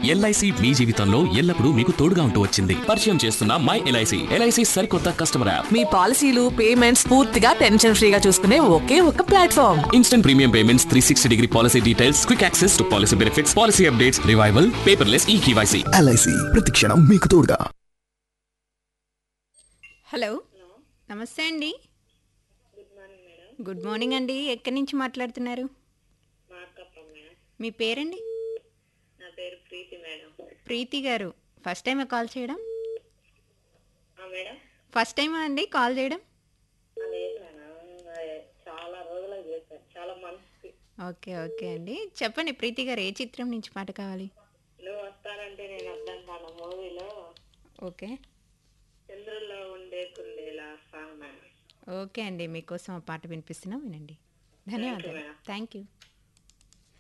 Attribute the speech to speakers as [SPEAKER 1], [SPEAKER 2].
[SPEAKER 1] LIC మీ జీవితంలో ఎల్లప్పుడూ మీకు తోడుగా ఉంటూ వచ్చింది పరిచయం చేస్తున్న మై ఎల్ఐసి ఎల్ఐసి సరికొత్త కస్టమర్ యాప్
[SPEAKER 2] మీ పాలసీలు పేమెంట్స్ పూర్తిగా టెన్షన్ ఫ్రీగా చూసుకునే ఒకే ఒక platform
[SPEAKER 1] instant premium payments three sixty degree policy details quick access to policy benefits policy updates revival paperless e KYC
[SPEAKER 3] LIC ప్రతిక్షణం మీకు తోడుగా
[SPEAKER 4] హలో నమస్తే అండి గుడ్ మార్నింగ్ అండి ఎక్కడి నుంచి మాట్లాడుతున్నారు మీ పేరండి
[SPEAKER 5] నా పేరు ప్రీతి మేడం
[SPEAKER 4] ప్రీతి గారు ఫస్ట్ టైం కాల్ చేయడం
[SPEAKER 5] ఆ మేడం
[SPEAKER 4] ఫస్ట్ టైమా అండి కాల్ చేయడం
[SPEAKER 5] ఆ, లేదు మేడం ఆ, చాలా రోజులకు చేశాను చాలా మంత్స్
[SPEAKER 4] ఓకే ఓకే అండి చెప్పండి ప్రీతి గారు ఏ చిత్రం నుంచి పాట కావాలి
[SPEAKER 5] నువ్వు వస్తానంటే నేను వద్దంటాను మూవీలో
[SPEAKER 4] ఓకే
[SPEAKER 5] చంద్రుల్లో ఉండే కుందేలా సాంగ్ మేడం
[SPEAKER 4] ఓకే అండి మీకోసం ఆ పాట వినిపిస్తున్నాం వినండి ధన్యవాదాలు
[SPEAKER 5] madam.
[SPEAKER 4] Thank you